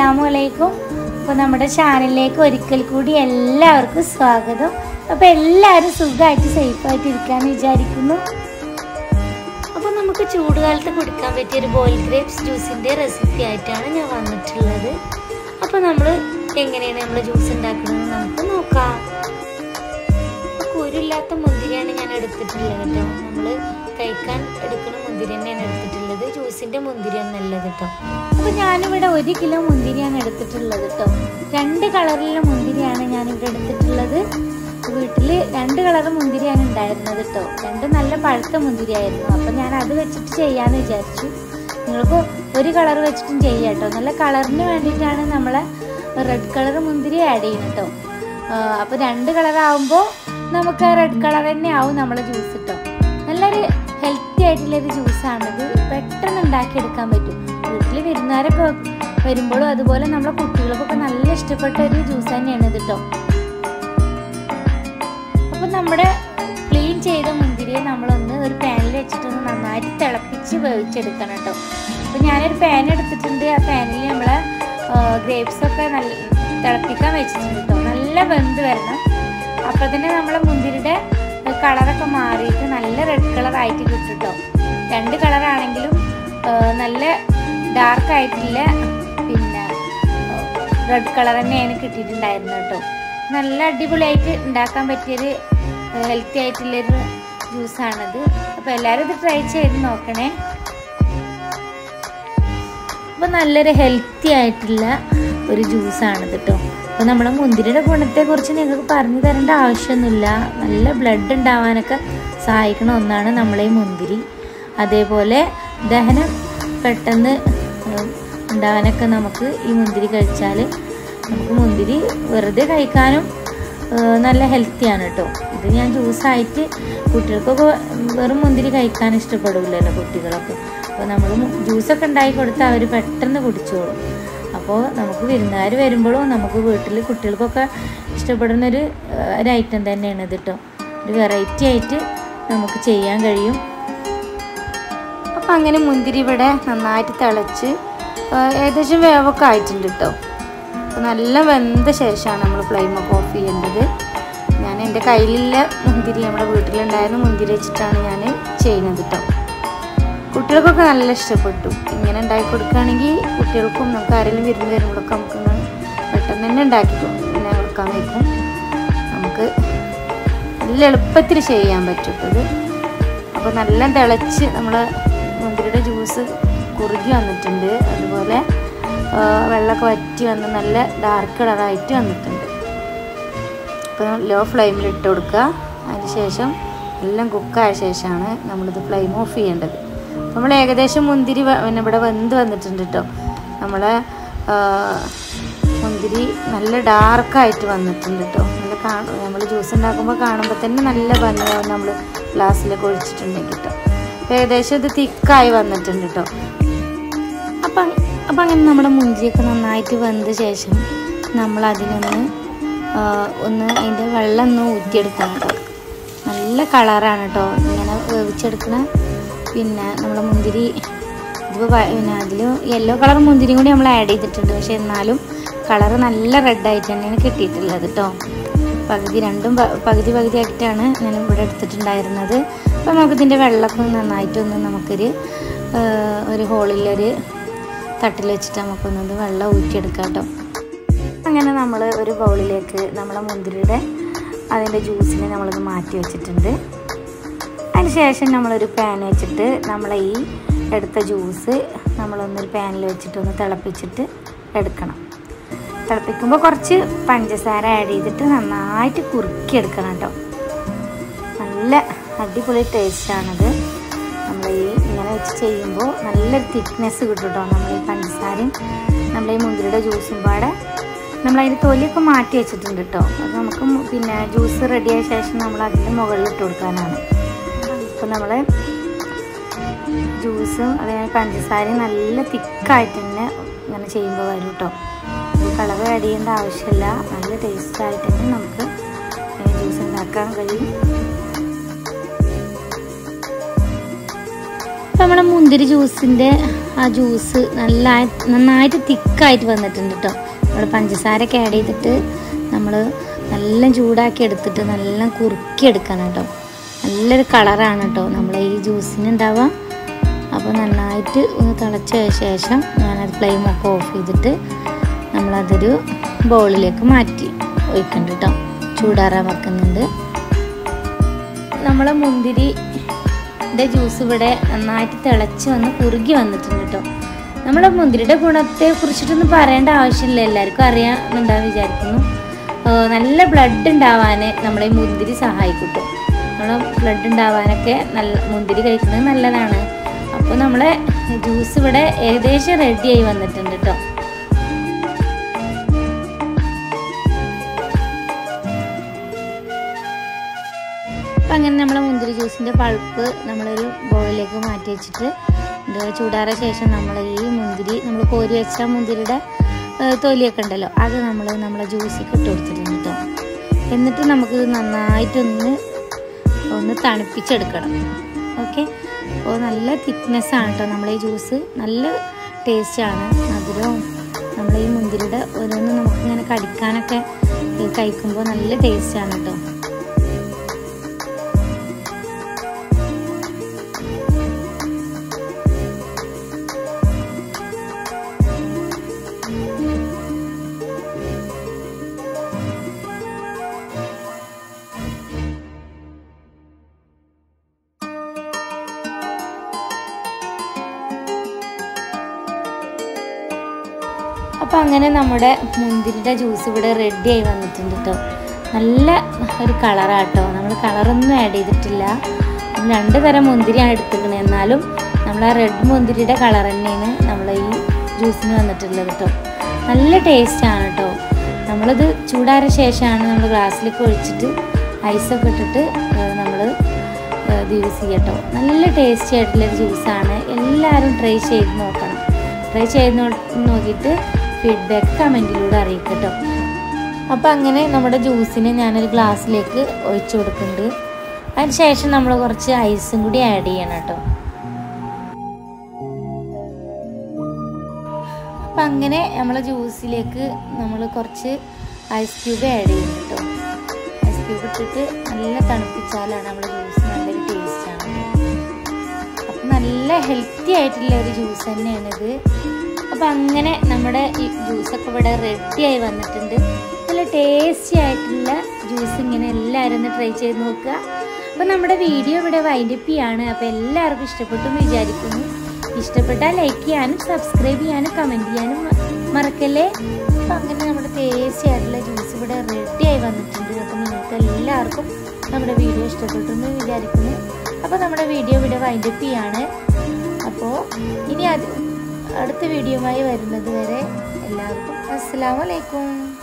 അസ്സലാമു അലൈക്കും അപ്പോൾ നമ്മുടെ ചാനലിലേക്ക് ഒരിക്കൽ കൂടി എല്ലാവർക്കും സ്വാഗതം അപ്പോൾ എല്ലാവരും സുഖമായിട്ട് സേഫായിട്ട് ഇരിക്കാമെന്ന് വിചാരിക്കുന്നു അപ്പോൾ നമുക്ക് ചൂടുകാലത്ത് കുടിക്കാൻ പറ്റിയ ഒരു ബോയിൽ ഗ്രേപ്സ് ജ്യൂസിൻ്റെ റെസിപ്പി ആയിട്ടാണ് ഞാൻ വന്നിട്ടുള്ളത് അപ്പോൾ നമ്മൾ എങ്ങനെയാണ് നമ്മൾ ജ്യൂസ് ഉണ്ടാക്കുന്നത് നമുക്ക് നോക്കാം കുരുല്ലാത്ത മുന്തിരിയാണ് ഞാൻ എടുത്തിട്ടുള്ളത് കേട്ടോ നമ്മൾ കഴിക്കാൻ എടുക്കുന്ന മുന്തിരി തന്നെയാണ് എടുത്തിട്ടുള്ളത് ജ്യൂസിന്റെ മുന്തിരി ഒന്നല്ലത് കേട്ടോ അപ്പൊ ഞാനിവിടെ ഒരു കിലോ മുന്തിരിയാണ് എടുത്തിട്ടുള്ളത് കേട്ടോ രണ്ട് കളറിലുള്ള മുന്തിരിയാണ് ഞാനിവിടെ എടുത്തിട്ടുള്ളത് വീട്ടില് രണ്ട് കളർ മുന്തിരിയാണ് ഉണ്ടായിരുന്നത് കേട്ടോ രണ്ട് നല്ല പഴുത്ത മുന്തിരിയായിരുന്നു അപ്പൊ ഞാൻ അത് വെച്ചിട്ട് ചെയ്യാന്ന് വിചാരിച്ചു നിങ്ങൾക്ക് ഒരു കളർ വെച്ചിട്ടും ചെയ്യാം കേട്ടോ നല്ല കളറിന് വേണ്ടിയിട്ടാണ് നമ്മളെ റെഡ് കളർ മുന്തിരി ആഡ് ചെയ്യുന്നത് കേട്ടോ അപ്പോൾ രണ്ട് കളർ ആവുമ്പോൾ നമുക്ക് റെഡ് കളർ തന്നെ ആവും നമ്മളെ ജ്യൂസ് കിട്ടും നല്ലൊരു ഹെൽത്തി ആയിട്ടുള്ളൊരു ജ്യൂസാണിത് പെട്ടെന്ന് ഉണ്ടാക്കിയെടുക്കാൻ പറ്റും വീട്ടിൽ വിരുന്നുകാരൊക്കെ വരുമ്പോഴും അതുപോലെ നമ്മളെ കുട്ടികൾക്കൊക്കെ നല്ല ഇഷ്ടപ്പെട്ട ഒരു ജ്യൂസ് തന്നെയാണ് ഇത് കേട്ടോ അപ്പം നമ്മുടെ ക്ലീൻ ചെയ്ത മുന്തിരിയെ നമ്മളൊന്ന് ഒരു പാനിൽ വെച്ചിട്ടൊന്ന് നന്നായിട്ട് തിളപ്പിച്ച് വേവിച്ചെടുക്കണം കേട്ടോ അപ്പം ഞാനൊരു പാൻ എടുത്തിട്ടുണ്ട് ആ പാനിൽ നമ്മളെ ഗ്രേപ്സ് ഒക്കെ നല്ല തിളപ്പിക്കാൻ വെച്ചിട്ടുണ്ട് കേട്ടോ നല്ല വെന്ത് വരണം അപ്പോൾ തന്നെ നമ്മളെ മുന്തിരിയുടെ കളറൊക്കെ മാറിയിട്ട് നല്ല റെഡ് കളർ ആയിട്ട് കിട്ടും കേട്ടോ രണ്ട് കളറാണെങ്കിലും നല്ല ഡാർക്ക് ആയിട്ടില്ല പിന്നെ റെഡ് കളർ തന്നെയാണ് കിട്ടിയിട്ടുണ്ടായിരുന്നത് കേട്ടോ നല്ല അടിപൊളിയായിട്ട് ഉണ്ടാക്കാൻ പറ്റിയൊരു ഹെൽത്തി ആയിട്ടുള്ളൊരു ജ്യൂസാണിത് അപ്പോൾ എല്ലാവരും ഇത് ട്രൈ ചെയ്ത് നോക്കണേ അപ്പോൾ നല്ലൊരു ഹെൽത്തി ആയിട്ടുള്ള ഒരു ജ്യൂസാണിത് കേട്ടോ അപ്പോൾ നമ്മുടെ മുന്തിരിയുടെ ഗുണത്തെക്കുറിച്ച് നിങ്ങൾക്ക് പറഞ്ഞു തരേണ്ട ആവശ്യമൊന്നുമില്ല നല്ല ബ്ലഡ് ഉണ്ടാവാനൊക്കെ സഹായിക്കുന്ന ഒന്നാണ് നമ്മളെ ഈ മുന്തിരി അതേപോലെ ദഹനം പെട്ടെന്ന് ഉണ്ടാവാനൊക്കെ നമുക്ക് ഈ മുന്തിരി കഴിച്ചാൽ നമുക്ക് മുന്തിരി വെറുതെ കഴിക്കാനും നല്ല ഹെൽത്തിയാണ് കേട്ടോ ഇത് ഞാൻ ജ്യൂസായിട്ട് കുട്ടികൾക്കൊക്കെ വെറും മുന്തിരി കഴിക്കാൻ ഇഷ്ടപ്പെടില്ലല്ലോ കുട്ടികളൊക്കെ അപ്പോൾ നമ്മൾ ജ്യൂസൊക്കെ ഉണ്ടാക്കി കൊടുത്താൽ അവർ പെട്ടെന്ന് കുടിച്ചോളും അപ്പോൾ നമുക്ക് വിരുന്നുകാർ വരുമ്പോഴും നമുക്ക് വീട്ടിൽ കുട്ടികൾക്കൊക്കെ ഇഷ്ടപ്പെടുന്നൊരു ഒരു ഐറ്റം തന്നെയാണ് ഇത് കേട്ടോ ഒരു വെറൈറ്റി ആയിട്ട് നമുക്ക് ചെയ്യാൻ കഴിയും അപ്പോൾ അങ്ങനെ മുന്തിരി ഇവിടെ നന്നായിട്ട് തിളച്ച് ഏകദേശം വേവൊക്കെ ആയിട്ടുണ്ട് കേട്ടോ അപ്പോൾ നല്ല വെന്ത ശേഷമാണ് നമ്മൾ ഫ്ലെയിമൊക്കെ ഓഫ് ചെയ്യേണ്ടത് ഞാൻ എൻ്റെ കയ്യിലുള്ള മുന്തിരി നമ്മുടെ വീട്ടിലുണ്ടായിരുന്ന മുന്തിരി വെച്ചിട്ടാണ് ഞാൻ ചെയ്യുന്നത് കേട്ടോ കുട്ടികൾക്കൊക്കെ നല്ല ഇഷ്ടപ്പെട്ടു ഇങ്ങനെ ഉണ്ടാക്കി കൊടുക്കുകയാണെങ്കിൽ കുട്ടികൾക്കും നമുക്ക് ആരെങ്കിലും വിരുന്ന് വരുമ്പോഴൊക്കെ നമുക്ക് പെട്ടെന്ന് തന്നെ ഉണ്ടാക്കി പിന്നെ കൊടുക്കാൻ വയ്ക്കും നമുക്ക് നല്ല എളുപ്പത്തിൽ ചെയ്യാൻ പറ്റും ഇത് അപ്പോൾ നല്ല തിളച്ച് നമ്മൾ മുന്തിരിയുടെ ജ്യൂസ് കുറുകി വന്നിട്ടുണ്ട് അതുപോലെ വെള്ളമൊക്കെ വറ്റി വന്ന് നല്ല ഡാർക്ക് കളറായിട്ട് വന്നിട്ടുണ്ട് അപ്പോൾ ലോ ഫ്ലെയിമിൽ ഇട്ട് കൊടുക്കുക അതിന് ശേഷം എല്ലാം കുക്കായ ശേഷമാണ് നമ്മളിത് ഫ്ലെയിം ഓഫ് ചെയ്യേണ്ടത് നമ്മൾ ഏകദേശം മുന്തിരി പിന്നെ ഇവിടെ വെന്ത് വന്നിട്ടുണ്ട് കേട്ടോ നമ്മളെ മുന്തിരി നല്ല ഡാർക്കായിട്ട് വന്നിട്ടുണ്ട് കേട്ടോ നല്ല കാണും നമ്മൾ ജ്യൂസ് ഉണ്ടാക്കുമ്പോൾ കാണുമ്പോൾ തന്നെ നല്ല ഭംഗിയാവും നമ്മൾ ഗ്ലാസ്സിലേക്ക് ഒഴിച്ചിട്ടുണ്ടെങ്കിൽ കേട്ടോ ഏകദേശം ഇത് തിക്കായി വന്നിട്ടുണ്ട് കേട്ടോ അപ്പം അപ്പം അങ്ങനെ നമ്മുടെ മുന്തിരിയൊക്കെ നന്നായിട്ട് വെന്ത ശേഷം നമ്മൾ അതിനൊന്ന് ഒന്ന് അതിൻ്റെ വെള്ളം ഒന്ന് ഊറ്റിയെടുക്കണം കേട്ടോ നല്ല കളറാണ് കേട്ടോ ഇങ്ങനെ വേവിച്ചെടുക്കണ പിന്നെ നമ്മുടെ മുന്തിരി ഇതിപ്പോൾ പിന്നെ അതിൽ യെല്ലോ കളർ മുന്തിരിയും കൂടി നമ്മൾ ആഡ് ചെയ്തിട്ടുണ്ട് പക്ഷേ എന്നാലും കളറ് നല്ല റെഡായിട്ട് തന്നെയാണ് കിട്ടിയിട്ടുള്ളത് കേട്ടോ പകുതി രണ്ടും പകുതി പകുതി ആയിട്ടാണ് ഞാൻ ഇവിടെ എടുത്തിട്ടുണ്ടായിരുന്നത് അപ്പോൾ നമുക്കിതിൻ്റെ വെള്ളമൊക്കെ നന്നായിട്ടൊന്ന് നമുക്കൊരു ഒരു ഹോളിലൊരു തട്ടിൽ വെച്ചിട്ട് നമുക്കൊന്നത് വെള്ളം ഊറ്റിയെടുക്കാം കേട്ടോ അങ്ങനെ നമ്മൾ ഒരു ബൗളിലേക്ക് നമ്മളെ മുന്തിരിയുടെ അതിൻ്റെ ജ്യൂസിനെ നമ്മളത് മാറ്റി വെച്ചിട്ടുണ്ട് അതിന് ശേഷം നമ്മളൊരു പാൻ വെച്ചിട്ട് നമ്മളെ ഈ എടുത്ത ജ്യൂസ് നമ്മളൊന്നൊരു പാനിൽ വെച്ചിട്ടൊന്ന് തിളപ്പിച്ചിട്ട് എടുക്കണം തിളപ്പിക്കുമ്പോൾ കുറച്ച് പഞ്ചസാര ആഡ് ചെയ്തിട്ട് നന്നായിട്ട് കുറുക്കി എടുക്കണം കേട്ടോ നല്ല അടിപൊളി ടേസ്റ്റാണിത് നമ്മൾ ഈ ഇങ്ങനെ വെച്ച് ചെയ്യുമ്പോൾ നല്ലൊരു തിക്നെസ് കിട്ടും കേട്ടോ നമ്മൾ ഈ പഞ്ചസാരയും നമ്മൾ ഈ മുന്തിരിയുടെ ജ്യൂസും പാടെ നമ്മളതിൻ്റെ തൊലിയൊക്കെ മാറ്റി വെച്ചിട്ടുണ്ട് കേട്ടോ അത് നമുക്ക് പിന്നെ ജ്യൂസ് റെഡിയായ ശേഷം നമ്മൾ അതിൻ്റെ മുകളിൽ ഇട്ട് കൊടുക്കാനാണ് അപ്പോൾ നമ്മൾ ജ്യൂസും അതേപോലെ പഞ്ചസാരയും നല്ല തിക്കായിട്ട് തന്നെ ഇങ്ങനെ ചെയ്യുമ്പോൾ വരും കേട്ടോ കളർ ആഡ് ചെയ്യേണ്ട ആവശ്യമില്ല നല്ല ടേസ്റ്റായിട്ട് തന്നെ നമുക്ക് ജ്യൂസ് ഉണ്ടാക്കാൻ കഴിയും നമ്മുടെ മുന്തിരി ജ്യൂസിൻ്റെ ആ ജ്യൂസ് നല്ല നന്നായിട്ട് തിക്കായിട്ട് വന്നിട്ടുണ്ട് കേട്ടോ നമ്മൾ പഞ്ചസാരയൊക്കെ ആഡ് ചെയ്തിട്ട് നമ്മൾ നല്ല ചൂടാക്കി എടുത്തിട്ട് നല്ല കുറുക്കി എടുക്കണം കേട്ടോ നല്ലൊരു കളറാണ് കേട്ടോ നമ്മൾ ഈ ജ്യൂസിന് ഉണ്ടാവുക അപ്പോൾ നന്നായിട്ട് ഒന്ന് തിളച്ച ശേഷം ഞാനത് ഫ്ലെയിമൊക്കെ ഓഫ് ചെയ്തിട്ട് നമ്മളതൊരു ബൗളിലേക്ക് മാറ്റി ഒഴിക്കുന്നുണ്ട് കേട്ടോ ചൂടാറാൻ വെക്കുന്നുണ്ട് നമ്മളെ മുന്തിരിയുടെ ജ്യൂസ് ഇവിടെ നന്നായിട്ട് തിളച്ച് വന്ന് കുറുകി വന്നിട്ടുണ്ട് കേട്ടോ നമ്മളെ മുന്തിരിയുടെ ഗുണത്തെ കുറിച്ചിട്ടൊന്നും പറയേണ്ട ആവശ്യമില്ല എല്ലാവർക്കും അറിയാമെന്നുണ്ടാവും വിചാരിക്കുന്നു നല്ല ബ്ലഡ് ഉണ്ടാവാൻ നമ്മളെ ഈ മുന്തിരി സഹായിക്കും കേട്ടോ നമ്മളെ ബ്ലഡ് ഉണ്ടാവാനൊക്കെ നല്ല മുന്തിരി കഴിക്കുന്നത് നല്ലതാണ് അപ്പോൾ നമ്മളെ ജ്യൂസ് ഇവിടെ ഏകദേശം റെഡിയായി വന്നിട്ടുണ്ട് കേട്ടോ അപ്പം അങ്ങനെ നമ്മളെ മുന്തിരി ജ്യൂസിൻ്റെ പൾപ്പ് നമ്മളൊരു ബോളിലേക്ക് മാറ്റി വെച്ചിട്ട് ഇത് ചൂടാറിയ ശേഷം നമ്മൾ ഈ മുന്തിരി നമ്മൾ കോരി വെച്ച മുന്തിരിയുടെ തൊലിയൊക്കെ ഉണ്ടല്ലോ അത് നമ്മൾ നമ്മളെ ജ്യൂസിൽ ഇട്ട് കൊടുത്തിട്ടുണ്ട് കേട്ടോ എന്നിട്ട് നമുക്കിത് നന്നായിട്ടൊന്ന് ഒന്ന് തണുപ്പിച്ചെടുക്കണം ഓക്കെ അപ്പോൾ നല്ല തിക്നെസ്സാണ് കേട്ടോ നമ്മളെ ഈ ജ്യൂസ് നല്ല ടേസ്റ്റാണ് മധുരവും നമ്മൾ ഈ മുന്തിരിയുടെ ഓരോന്നും നമുക്കിങ്ങനെ കടിക്കാനൊക്കെ കഴിക്കുമ്പോൾ നല്ല ടേസ്റ്റാണ് കേട്ടോ അപ്പോൾ അങ്ങനെ നമ്മുടെ മുന്തിരിയുടെ ജ്യൂസ് ഇവിടെ റെഡി ആയി വന്നിട്ടുണ്ട് കേട്ടോ നല്ല ഒരു കളറാട്ടോ നമ്മൾ കളറൊന്നും ആഡ് ചെയ്തിട്ടില്ല രണ്ട് തരം മുന്തിരിയാണ് എടുത്തിരിക്കുന്നത് എന്നാലും നമ്മൾ ആ റെഡ് മുന്തിരിയുടെ കളർ തന്നെയാണ് നമ്മൾ ഈ ജ്യൂസിന് വന്നിട്ടുള്ളത് കേട്ടോ നല്ല ടേസ്റ്റാണ് കേട്ടോ നമ്മളിത് ചൂടാറിയ ശേഷമാണ് നമ്മൾ ഗ്ലാസ്സിലേക്ക് ഒഴിച്ചിട്ട് ഐസൊക്കെ ഇട്ടിട്ട് നമ്മൾ ഇത് യൂസ് ചെയ്യട്ടോ നല്ല ടേസ്റ്റി ആയിട്ടുള്ളൊരു ജ്യൂസാണ് എല്ലാവരും ട്രൈ ചെയ്ത് നോക്കണം ട്രൈ ചെയ്ത് നോക്കിയിട്ട് ഫീഡ്ബാക്ക് കമൻറ്റിലൂടെ അറിയിക്കട്ടോ അപ്പോൾ അങ്ങനെ നമ്മുടെ ജ്യൂസിന് ഞാനൊരു ഗ്ലാസ്സിലേക്ക് ഒഴിച്ചു കൊടുക്കുന്നുണ്ട് അതിന് ശേഷം നമ്മൾ കുറച്ച് ഐസും കൂടി ആഡ് ചെയ്യണം കേട്ടോ അപ്പം അങ്ങനെ നമ്മളെ ജ്യൂസിലേക്ക് നമ്മൾ കുറച്ച് ഐസ് ക്യൂബ് ആഡ് ചെയ്യും കേട്ടോ ഐസ് ക്യൂബ് ഇട്ടിട്ട് നല്ല തണുപ്പിച്ചാലാണ് നമ്മുടെ ജ്യൂസ് നല്ലൊരു ടേസ്റ്റാണ് അപ്പം നല്ല ഹെൽത്തി ആയിട്ടുള്ള ഒരു ജ്യൂസ് തന്നെയാണിത് അപ്പം അങ്ങനെ നമ്മുടെ ഈ ജ്യൂസൊക്കെ ഇവിടെ റെഡിയായി വന്നിട്ടുണ്ട് നല്ല ടേസ്റ്റി ആയിട്ടുള്ള ജ്യൂസ് ഇങ്ങനെ എല്ലാവരും ഒന്ന് ട്രൈ ചെയ്ത് നോക്കുക അപ്പോൾ നമ്മുടെ വീഡിയോ ഇവിടെ വൈൻഡപ്പ് ചെയ്യാണ് അപ്പോൾ എല്ലാവർക്കും ഇഷ്ടപ്പെട്ടു എന്ന് വിചാരിക്കുന്നു ഇഷ്ടപ്പെട്ടാൽ ലൈക്ക് ചെയ്യാനും സബ്സ്ക്രൈബ് ചെയ്യാനും കമൻറ്റ് ചെയ്യാനും മറക്കല്ലേ അപ്പോൾ അങ്ങനെ നമ്മുടെ ടേസ്റ്റി ആയിട്ടുള്ള ജ്യൂസ് ഇവിടെ റെഡിയായി വന്നിട്ടുണ്ട് അപ്പോൾ നിങ്ങൾക്ക് എല്ലാവർക്കും നമ്മുടെ വീഡിയോ ഇഷ്ടപ്പെട്ടു എന്ന് വിചാരിക്കുന്നു അപ്പോൾ നമ്മുടെ വീഡിയോ ഇവിടെ വൈൻഡപ്പ് ചെയ്യാണ് അപ്പോൾ ഇനി അത് അടുത്ത വീഡിയോയുമായി വരുന്നത് വരെ എല്ലാവർക്കും അസ്സാം വലൈക്കും